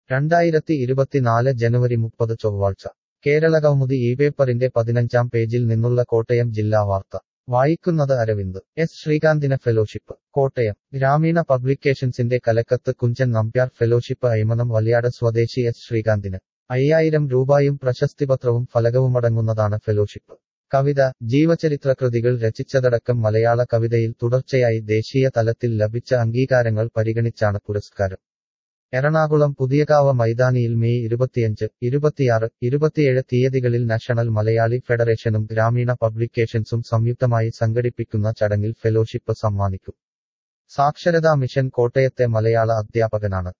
രണ്ടായിരത്തി ഇരുപത്തിനാല് ജനുവരി മുപ്പത് ചൊവ്വാഴ്ച കേരള കൗമുദി ഈ പേപ്പറിന്റെ പതിനഞ്ചാം പേജിൽ നിന്നുള്ള കോട്ടയം ജില്ലാ വാർത്ത വായിക്കുന്നത് അരവിന്ദ് എസ് ശ്രീകാന്തിന് ഫെലോഷിപ്പ് കോട്ടയം ഗ്രാമീണ പബ്ലിക്കേഷൻസിന്റെ കലക്കത്ത് കുഞ്ചൻ നമ്പ്യാർ ഫെലോഷിപ്പ് അയ്മനം വലിയാട് സ്വദേശി എസ് ശ്രീകാന്തിന് അയ്യായിരം രൂപയും പ്രശസ്തിപത്രവും ഫലകവുമടങ്ങുന്നതാണ് ഫെലോഷിപ്പ് കവിത ജീവചരിത്രകൃതികൾ രചിച്ചതടക്കം മലയാള കവിതയിൽ തുടർച്ചയായി ദേശീയ തലത്തിൽ ലഭിച്ച അംഗീകാരങ്ങൾ പരിഗണിച്ചാണ് പുരസ്കാരം എറണാകുളം പുതിയകാവ് മൈതാനിയിൽ മെയ് ഇരുപത്തിയഞ്ച് ഇരുപത്തിയാറ് ഇരുപത്തിയേഴ് തീയതികളിൽ നാഷണൽ മലയാളി ഫെഡറേഷനും ഗ്രാമീണ പബ്ലിക്കേഷൻസും സംയുക്തമായി സംഘടിപ്പിക്കുന്ന ചടങ്ങിൽ ഫെലോഷിപ്പ് സമ്മാനിക്കും സാക്ഷരതാ മിഷൻ കോട്ടയത്തെ മലയാള അധ്യാപകനാണ്